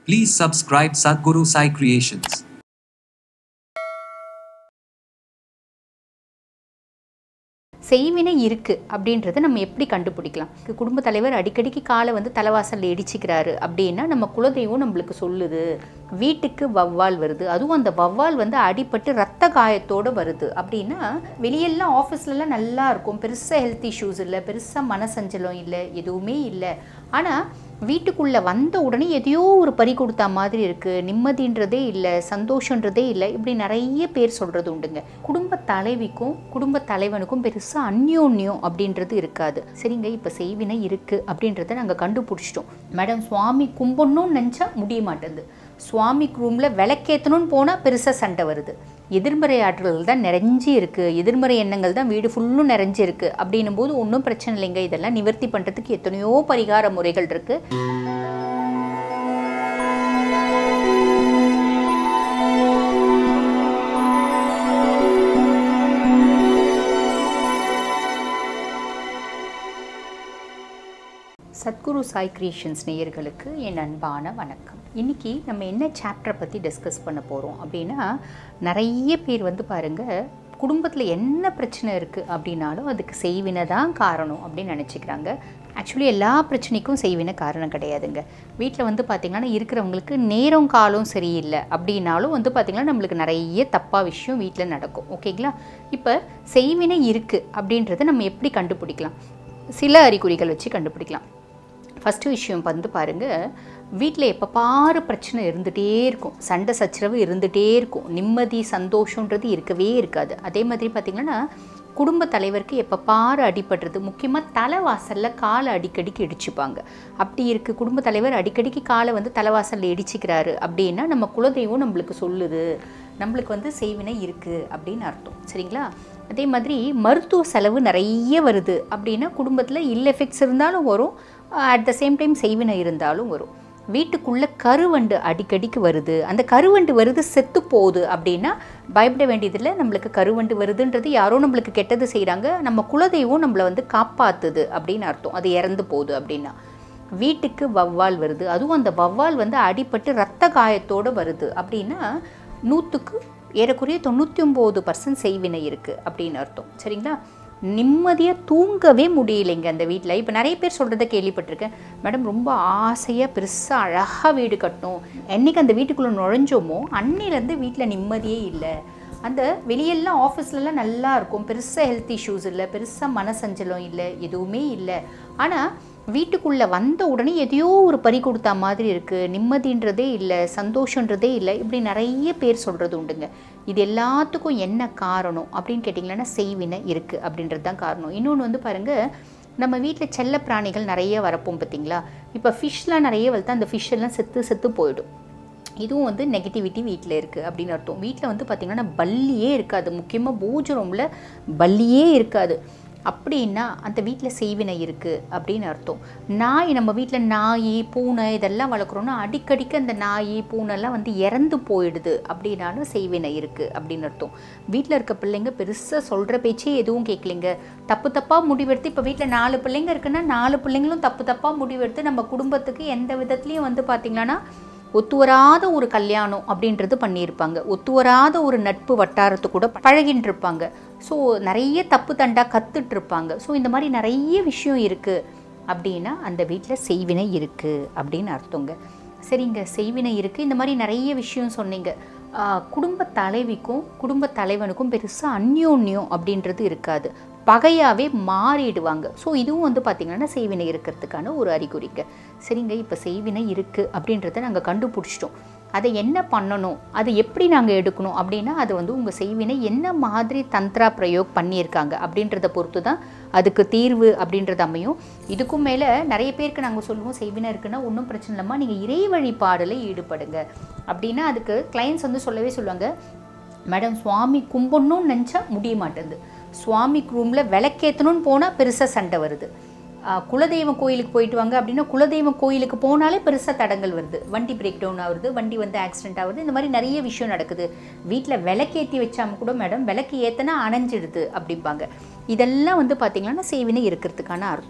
Please subscribe Sadhguru Sai Creations. செய்வினை இருக்குது அப்படின்றத நம்ம எப்படி கண்டுபிடிக்கலாம் குடும்ப தலைவர் அடிக்கடிக்கு காலை வந்து தலைவாசலில் இடிச்சிக்கிறாரு அப்படின்னா நம்ம குலதெய்வம் நம்மளுக்கு சொல்லுது வீட்டுக்கு வவ்வால் வருது அதுவும் அந்த வவ்வால் வந்து அடிபட்டு ரத்த காயத்தோடு வருது அப்படின்னா வெளியெல்லாம் ஆஃபீஸ்லலாம் நல்லா இருக்கும் பெருசாக ஹெல்த் இஷ்யூஸ் இல்லை பெருசாக மனசஞ்சலம் இல்லை எதுவுமே இல்லை ஆனால் வீட்டுக்குள்ளே வந்த உடனே எதையோ ஒரு பறி கொடுத்தா மாதிரி இருக்குது நிம்மதின்றதே இல்லை சந்தோஷன்றதே இல்லை இப்படி நிறைய பேர் சொல்கிறது உண்டுங்க குடும்ப தலைவிக்கும் குடும்ப தலைவனுக்கும் பெருசாக அந்யோன்யம் அப்படின்றது இருக்காது சரிங்க இப்போ செய்வினை இருக்குது அப்படின்றத நாங்கள் கண்டுபிடிச்சிட்டோம் மேடம் சுவாமி கும்பிடணும்னு நினச்சா முடிய மாட்டேங்குது சுவாமி ரூமில் விளக்கேற்றணும்னு போனால் பெருசாக சண்டை வருது எதிர்மறை ஆற்றல்கள் தான் நிறைஞ்சி இருக்குது எதிர்மறை எண்ணங்கள் தான் வீடு ஃபுல்லும் நிறைஞ்சி இருக்குது அப்படின்னும் போது ஒன்றும் பிரச்சனை இல்லைங்க இதெல்லாம் நிவர்த்தி பண்ணுறதுக்கு எத்தனையோ பரிகார முறைகள் இருக்குது சத்குரு சாய் கிரியேஷன்ஸ் நேயர்களுக்கு என் அன்பான வணக்கம் இன்னைக்கு நம்ம என்ன சாப்டரை பற்றி டிஸ்கஸ் பண்ண போகிறோம் அப்படின்னா நிறைய பேர் வந்து பாருங்கள் குடும்பத்தில் என்ன பிரச்சனை இருக்குது அப்படின்னாலும் அதுக்கு செய்வினை தான் காரணம் அப்படின்னு நினச்சிக்கிறாங்க ஆக்சுவலி எல்லா பிரச்சனைக்கும் செய்வினை காரணம் கிடையாதுங்க வீட்டில் வந்து பார்த்திங்கன்னா இருக்கிறவங்களுக்கு நேரம் காலம் சரியில்லை அப்படின்னாலும் வந்து பார்த்திங்கன்னா நம்மளுக்கு நிறைய தப்பாக விஷயம் வீட்டில் நடக்கும் ஓகேங்களா இப்போ செய்வினை இருக்குது அப்படின்றத நம்ம எப்படி கண்டுபிடிக்கலாம் சில அறிகுறிகள் வச்சு கண்டுபிடிக்கலாம் ஃபஸ்ட்டு விஷயம் வந்து பாருங்கள் வீட்டில் எப்போ பாரு பிரச்சனை இருந்துகிட்டே இருக்கும் சண்டை சச்சரவு இருந்துகிட்டே இருக்கும் நிம்மதி சந்தோஷன்றது இருக்கவே இருக்காது அதே மாதிரி பார்த்திங்கன்னா குடும்ப தலைவருக்கு எப்போ பாரு அடிபடுறது முக்கியமாக தலைவாசலில் காலை அடிக்கடிக்கு இடிச்சுப்பாங்க அப்படி இருக்குது குடும்ப தலைவர் அடிக்கடிக்கு காலை வந்து தலைவாசலில் இடிச்சிக்கிறாரு அப்படின்னா நம்ம குலதெய்வம் நம்மளுக்கு சொல்லுது நம்மளுக்கு வந்து செய்வினை இருக்குது அப்படின்னு அர்த்தம் சரிங்களா அதே மாதிரி மருத்துவ செலவு நிறைய வருது அப்படின்னா குடும்பத்தில் இல் எஃபெக்ட்ஸ் இருந்தாலும் வரும் அட் த சேம் டைம் செய்வினை இருந்தாலும் வரும் வீட்டுக்குள்ளே கருவண்டு அடிக்கடிக்கு வருது அந்த கருவண்டு வருது செத்து போகுது அப்படின்னா பயப்பட வேண்டியதில்லை நம்மளுக்கு கருவண்டு வருதுன்றது யாரோ நம்மளுக்கு கெட்டது செய்கிறாங்க நம்ம குலதெய்வம் நம்மளை வந்து காப்பாற்றுது அப்படின்னு அர்த்தம் அது இறந்து போகுது அப்படின்னா வீட்டுக்கு வவ்வால் வருது அதுவும் அந்த வவ்வால் வந்து அடிபட்டு ரத்த காயத்தோடு வருது அப்படின்னா நூற்றுக்கு ஏறக்குறைய தொண்ணூற்றி ஒம்பது பர்சன்ட் செய்வினை இருக்குது அப்படின்னு அர்த்தம் சரிங்களா நிம்மதியாக தூங்கவே முடியலைங்க அந்த வீட்டில் இப்போ நிறைய பேர் சொல்கிறத கேள்விப்பட்டிருக்கேன் மேடம் ரொம்ப ஆசையாக பெருசாக அழகாக வீடு கட்டணும் என்றைக்கு அந்த வீட்டுக்குள்ளே நுழைஞ்சோமோ அன்னையிலேருந்து வீட்டில் நிம்மதியே இல்லை அந்த வெளியெல்லாம் ஆஃபீஸ்லலாம் நல்லா இருக்கும் பெருசாக ஹெல்த் இஷ்யூஸ் இல்லை பெருசாக மனசஞ்சலம் இல்லை எதுவுமே இல்லை ஆனால் வீட்டுக்குள்ளே வந்த உடனே எதையோ ஒரு பறி கொடுத்தா மாதிரி இருக்குது நிம்மதின்றதே இல்லை சந்தோஷன்றதே இல்லை இப்படி நிறைய பேர் சொல்கிறது உண்டுங்க இது எல்லாத்துக்கும் என்ன காரணம் அப்படின்னு கேட்டிங்கன்னா செய்வினை இருக்குது அப்படின்றது தான் காரணம் இன்னொன்று வந்து பாருங்கள் நம்ம வீட்டில் செல்ல பிராணிகள் நிறைய வரப்போம் பார்த்தீங்களா இப்போ ஃபிஷ்லாம் நிறைய வளர்த்தா அந்த ஃபிஷ் எல்லாம் செத்து செத்து போயிடும் இதுவும் வந்து நெகட்டிவிட்டி வீட்டில் இருக்குது அப்படின்னு அர்த்தம் வீட்டில் வந்து பார்த்திங்கன்னா பல்லியே இருக்காது முக்கியமாக பூஜை ரூமில் பல்லியே இருக்காது அப்படின்னா அந்த வீட்டில் செய்வினை இருக்குது அப்படின்னு அர்த்தம் நாய் நம்ம வீட்டில் நாய் பூனை இதெல்லாம் வளர்க்குறோன்னா அடிக்கடிக்கு அந்த நாய் பூனைலாம் வந்து இறந்து போயிடுது அப்படின்னாலும் செய்வினை இருக்குது அப்படின்னு அர்த்தம் வீட்டில் இருக்க பிள்ளைங்க பெருசாக சொல்கிற பேச்சே எதுவும் கேட்கலைங்க தப்பு தப்பாக முடிவெடுத்து இப்போ வீட்டில் நாலு பிள்ளைங்க இருக்குன்னா நாலு பிள்ளைங்களும் தப்பு தப்பாக முடிவெடுத்து நம்ம குடும்பத்துக்கு எந்த விதத்துலேயும் வந்து பார்த்திங்கன்னா ஒத்துவராத ஒரு கல்யாணம் அப்படின்றது பண்ணியிருப்பாங்க ஒத்துவராத ஒரு நட்பு வட்டாரத்து கூட பழகின்னு இருப்பாங்க ஸோ நிறைய தப்பு தண்டா கற்றுட்டு இருப்பாங்க ஸோ இந்த மாதிரி நிறைய விஷயம் இருக்குது அப்படின்னா அந்த வீட்டில் செய்வினை இருக்குது அப்படின்னு அர்த்தங்க சரிங்க செய்வினை இருக்குது இந்த மாதிரி நிறைய விஷயம் சொன்னீங்க குடும்ப தலைவிக்கும் குடும்ப தலைவனுக்கும் பெருசாக அந்யோன்யம் அப்படின்றது இருக்காது பகையாகவே மாறிடுவாங்க ஸோ இதுவும் வந்து பார்த்திங்கன்னா செய்வினை இருக்கிறதுக்கான ஒரு அறிகுறிங்க சரிங்க இப்போ செய்வினை இருக்குது அப்படின்றத நாங்கள் கண்டுபிடிச்சிட்டோம் அதை என்ன பண்ணணும் அதை எப்படி நாங்கள் எடுக்கணும் அப்படின்னா அது வந்து உங்கள் செய்வினை என்ன மாதிரி தந்திரா பிரயோக் பண்ணியிருக்காங்க அப்படின்றத பொறுத்து தான் அதுக்கு தீர்வு அப்படின்றது அமையும் இதுக்கும் மேலே நிறைய பேருக்கு நாங்கள் சொல்லுவோம் செய்வினை இருக்குன்னா ஒன்றும் பிரச்சனை இல்லாமல் நீங்கள் இறை வழிபாடில் ஈடுபடுங்க அப்படின்னா அதுக்கு கிளைண்ட்ஸ் வந்து சொல்லவே சொல்லுவாங்க மேடம் சுவாமி கும்பிடணும்னு நினச்சா முடிய மாட்டேங்குது சுவாமி ரூமில் விளக்கேற்றணும்னு போனால் பெருசாக சண்டை வருது குலதெய்வம் கோயிலுக்கு போயிட்டு வாங்க அப்படின்னா குலதெய்வம் கோயிலுக்கு போனாலே பெருசாக தடங்கள் வருது வண்டி பிரேக் டவுன் ஆகுது வண்டி வந்து ஆக்சிடென்ட் ஆகுது இந்த மாதிரி நிறைய விஷயம் நடக்குது வீட்டில் விளக்கேற்றி வச்சாம கூட மேடம் விளக்கு ஏற்றினா அணைஞ்சிடுது அப்படிம்பாங்க இதெல்லாம் வந்து பார்த்திங்கன்னா செய்வினை இருக்கிறதுக்கான அர்த்தம்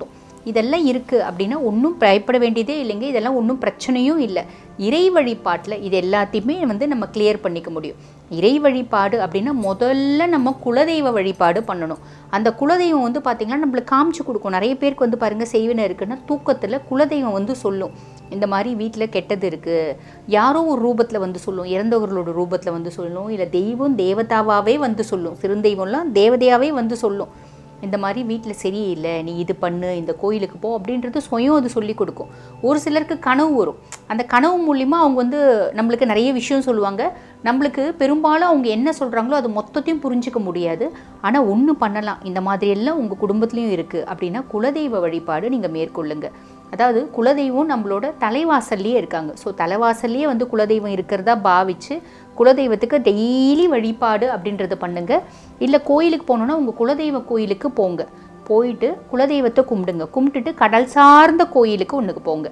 இதெல்லாம் இருக்குது அப்படின்னா ஒன்றும் பயப்பட வேண்டியதே இல்லைங்க இதெல்லாம் ஒன்றும் பிரச்சனையும் இல்லை இறை வழிபாட்டில் இது எல்லாத்தையுமே வந்து நம்ம கிளியர் பண்ணிக்க முடியும் இறை வழிபாடு அப்படின்னா முதல்ல நம்ம குலதெய்வ வழிபாடு பண்ணணும் அந்த குலதெய்வம் வந்து பார்த்திங்கன்னா நம்மளுக்கு காமிச்சு கொடுக்கும் நிறைய பேருக்கு வந்து பாருங்கள் செய்வினை இருக்குன்னா தூக்கத்தில் குலதெய்வம் வந்து சொல்லும் இந்த மாதிரி வீட்டில் கெட்டது இருக்குது யாரோ ஒரு ரூபத்தில் வந்து சொல்லும் இறந்தவர்களோட ரூபத்தில் வந்து சொல்லும் இல்லை தெய்வம் தேவதாவாகவே வந்து சொல்லும் சிறுந்தெய்வம்லாம் தேவதையாகவே வந்து சொல்லும் இந்த மாதிரி வீட்டில் சரியில்லை நீ இது பண்ணு இந்த கோயிலுக்கு போ அப்படின்றது சுயம் அது சொல்லி கொடுக்கும் ஒரு சிலருக்கு கனவு வரும் அந்த கனவு மூலிமா அவங்க வந்து நம்மளுக்கு நிறைய விஷயம் சொல்லுவாங்க நம்மளுக்கு பெரும்பாலும் அவங்க என்ன சொல்கிறாங்களோ அது மொத்தத்தையும் புரிஞ்சிக்க முடியாது ஆனால் ஒன்று பண்ணலாம் இந்த மாதிரி எல்லாம் உங்கள் குடும்பத்துலேயும் இருக்குது அப்படின்னா குலதெய்வ வழிபாடு நீங்கள் மேற்கொள்ளுங்க அதாவது குலதெய்வம் நம்மளோட தலைவாசல்லையே இருக்காங்க ஸோ தலைவாசல்லையே வந்து குலதெய்வம் இருக்கிறதா பாவிச்சு குலதெய்வத்துக்கு டெய்லி வழிபாடு அப்படின்றத பண்ணுங்க இல்லை கோயிலுக்கு போகணுன்னா உங்கள் குலதெய்வ கோயிலுக்கு போங்க போயிட்டு குலதெய்வத்தை கும்பிடுங்க கும்பிட்டுட்டு கடல் சார்ந்த கோயிலுக்கு ஒன்றுக்கு போங்க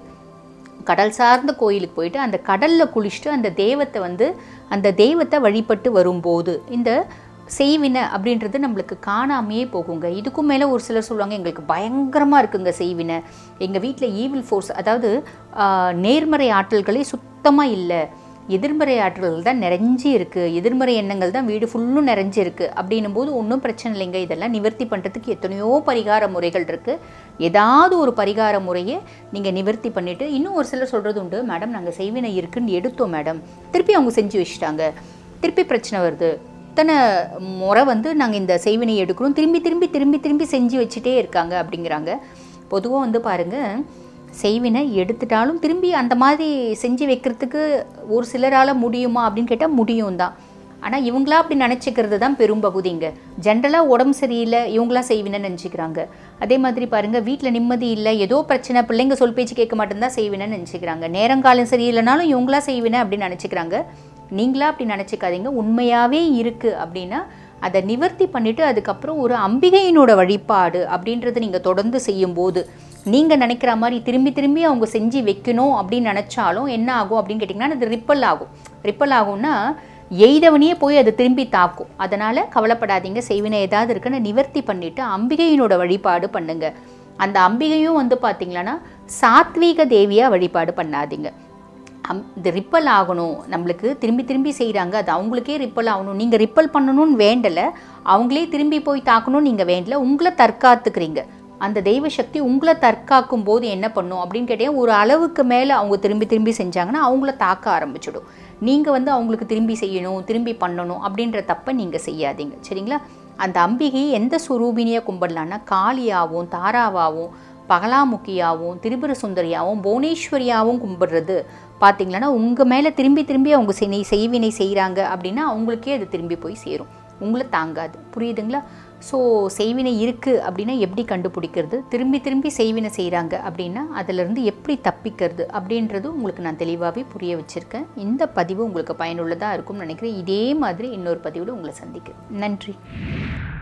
கடல் சார்ந்த கோயிலுக்கு போயிட்டு அந்த கடலில் குளிச்சுட்டு அந்த தெய்வத்தை வந்து அந்த தெய்வத்தை வழிபட்டு வரும்போது இந்த செய்வினை அப்படின்றது நம்மளுக்கு காணாமையே போகுங்க இதுக்கும் மேலே ஒரு சிலர் சொல்லுவாங்க எங்களுக்கு பயங்கரமாக இருக்குங்க செய்வினை எங்கள் வீட்டில் ஈவில் ஃபோர்ஸ் அதாவது ஆஹ், நேர்மறை ஆற்றல்களே சுத்தமாக இல்லை எதிர்மறை ஆற்றல்கள் தான் நிறைஞ்சி இருக்குது எதிர்மறை எண்ணங்கள் தான் வீடு ஃபுல்லும் நிறைஞ்சி இருக்குது அப்படின்னும் போது ஒன்றும் பிரச்சனை இல்லைங்க இதெல்லாம் நிவர்த்தி பண்ணுறதுக்கு எத்தனையோ பரிகார முறைகள் இருக்குது ஏதாவது ஒரு பரிகார முறையை நீங்கள் நிவர்த்தி பண்ணிவிட்டு இன்னும் ஒரு சிலர் சொல்கிறது உண்டு மேடம் நாங்கள் செய்வினை இருக்குன்னு எடுத்தோம் மேடம் திருப்பி அவங்க செஞ்சு வச்சுட்டாங்க திருப்பி பிரச்சனை வருது இத்தனை முறை வந்து நாங்கள் இந்த செய்வினை எடுக்கிறோம் திரும்பி திரும்பி திரும்பி திரும்பி செஞ்சு வச்சுட்டே இருக்காங்க அப்படிங்கிறாங்க பொதுவாக வந்து பாருங்கள் செய்வினை எடுத்துட்டாலும் திரும்பி அந்த மாதிரி செஞ்சு வைக்கிறதுக்கு ஒரு சிலரால் முடியுமா அப்படின்னு கேட்டால் முடியும் தான் ஆனால் இவங்களா அப்படி நினச்சிக்கிறது தான் பெரும்பகுதிங்க ஜென்ரலாக உடம்பு சரியில்லை இவங்களா செய்வினைன்னு நினச்சிக்கிறாங்க அதே மாதிரி பாருங்கள் வீட்டில் நிம்மதி இல்லை ஏதோ பிரச்சனை பிள்ளைங்க சொல் பேச்சு கேட்க மாட்டேன் செய்வினைன்னு நினச்சிக்கிறாங்க நேரங்காலம் சரியில்லைனாலும் இவங்களா செய்வினை அப்படின்னு நினச்சிக்கிறாங்க நீங்களா அப்படி நினச்சிக்காதீங்க உண்மையாகவே இருக்குது அப்படின்னா அதை நிவர்த்தி பண்ணிவிட்டு அதுக்கப்புறம் ஒரு அம்பிகையினோட வழிபாடு அப்படின்றத நீங்கள் தொடர்ந்து செய்யும்போது நீங்கள் நினைக்கிற மாதிரி திரும்பி திரும்பி அவங்க செஞ்சு வைக்கணும் அப்படின்னு நினச்சாலும் என்ன ஆகும் அப்படின்னு கேட்டிங்கன்னா அது ரிப்பல் ஆகும் ரிப்பல் ஆகும்னா எய்தவனையே போய் அது திரும்பி தாக்கும் அதனால் கவலைப்படாதீங்க செய்வினை ஏதாவது இருக்குன்னு நிவர்த்தி பண்ணிவிட்டு அம்பிகையினோட வழிபாடு பண்ணுங்க அந்த அம்பிகையும் வந்து பார்த்தீங்கன்னா சாத்வீக தேவியாக வழிபாடு பண்ணாதீங்க அம் இது ரிப்பல் ஆகணும் நம்மளுக்கு திரும்பி திரும்பி செய்கிறாங்க அது அவங்களுக்கே ரிப்பல் ஆகணும் நீங்கள் ரிப்பல் பண்ணணும்னு வேண்டலை அவங்களே திரும்பி போய் தாக்கணும்னு நீங்கள் வேண்டல உங்களை தற்காத்துக்கிறீங்க அந்த தெய்வ சக்தி உங்களை தற்காக்கும் போது என்ன பண்ணும் அப்படின்னு கேட்டீங்கன்னா ஒரு அளவுக்கு மேலே அவங்க திரும்பி திரும்பி செஞ்சாங்கன்னா அவங்கள தாக்க ஆரம்பிச்சிடும் நீங்கள் வந்து அவங்களுக்கு திரும்பி செய்யணும் திரும்பி பண்ணணும் அப்படின்ற தப்பை நீங்கள் செய்யாதீங்க சரிங்களா அந்த அம்பிகை எந்த சுரூபினியாக கும்பிடலான்னா காளியாகவும் தாராவாகவும் பகலாமுக்கியாகவும் திரிபுர சுந்தரியாகவும் புவனேஸ்வரியாகவும் கும்பிடுறது பார்த்தீங்களன்னா உங்கள் மேலே திரும்பி திரும்பி அவங்க செய் செய்வினை செய்கிறாங்க அப்படின்னா அவங்களுக்கே அது திரும்பி போய் சேரும் உங்களை தாங்காது புரியுதுங்களா ஸோ செய்வினை இருக்குது அப்படின்னா எப்படி கண்டுபிடிக்கிறது திரும்பி திரும்பி செய்வினை செய்கிறாங்க அப்படின்னா அதிலிருந்து எப்படி தப்பிக்கிறது அப்படின்றது உங்களுக்கு நான் தெளிவாகவே புரிய வச்சுருக்கேன் இந்த பதிவு உங்களுக்கு பயனுள்ளதாக இருக்கும்னு நினைக்கிறேன் இதே மாதிரி இன்னொரு பதிவில் உங்களை சந்திக்கிறேன் நன்றி